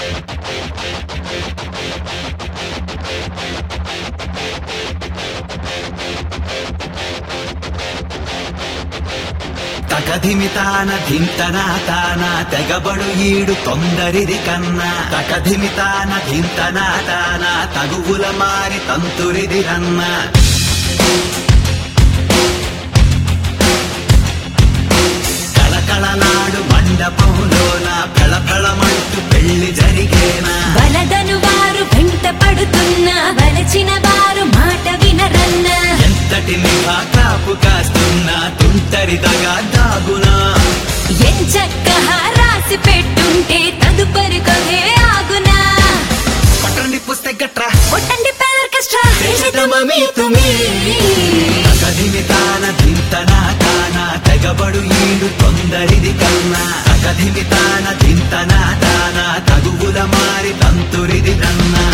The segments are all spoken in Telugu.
తకధిమితాన ధింతన తాన తెగబడు ఈడు తొందరిది కన్నా తకధిమితాన ధింతన తాన తగువుల మారి తంతురిది రన్నా కళకళనాడు మండపంలోన ఫళఫళమంటూ పెళ్లి జరిగేనా వలదను వారు వెంట పడుతున్న వలచిన వారు మాట వినరన్న ఎంతటి నిఘా కాపు కాస్తున్నా తుంటరిదగా దాగునా ఎంచక్క రాసి పెట్టుంటే తదుపరి కథే ఆగునా పట్టండి పుస్తక గట్రా కొట్టండి పేర్కెస్ట్రా దేశదమమి తుమి అకధిమితాన ధింతన తాన తెగబడు ఈడు తొందరిది కన్నా అకధిమితాన ధింతన తాన తగువుల మారి తంతురిది కన్నా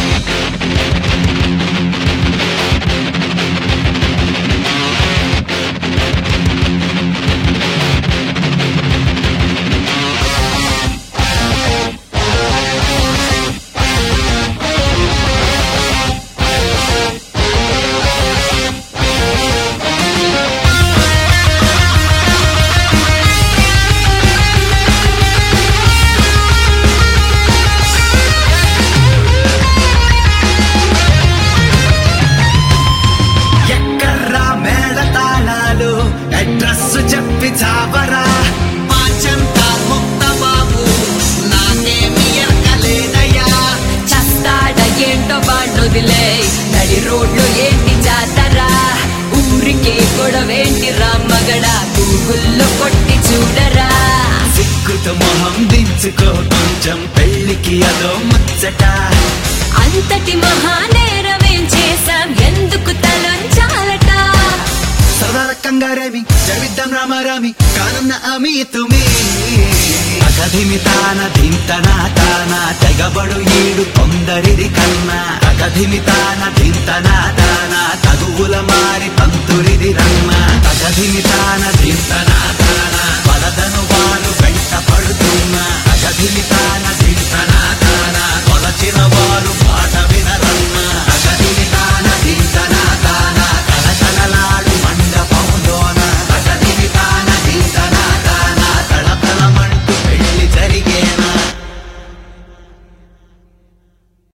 ఎక్కర్రా మేళ తాళాలు అడ్రస్ చెప్పి చావరా పాచంతా ముక్త బాబు నాకేమి ఎరకలేదయ్యా చస్తాడ ఏంటో బాండొదిలే నడి రోడ్లు ఏంటి జాతరా ఊరికే గొడవేంటి రామ్మగడ గూగుల్లో కొట్టి చూడరా సిగ్గుతో మొహం దించుకో కొంచెం పెళ్లికి అదో ముచ్చట అంతటి మహానేరమేం చేశాం ఎందుకు తలొంచాలట సరదాల కంగారేమి జరిద్దాం రామారామి కానున్న అమి తుమి అకధిమి తాన ధింతన తాన తెగబడు ఈడు కొందరిది కన్నా అకధిమి తాన ధింతన తాన తగువుల మారి పంతురిది రన్న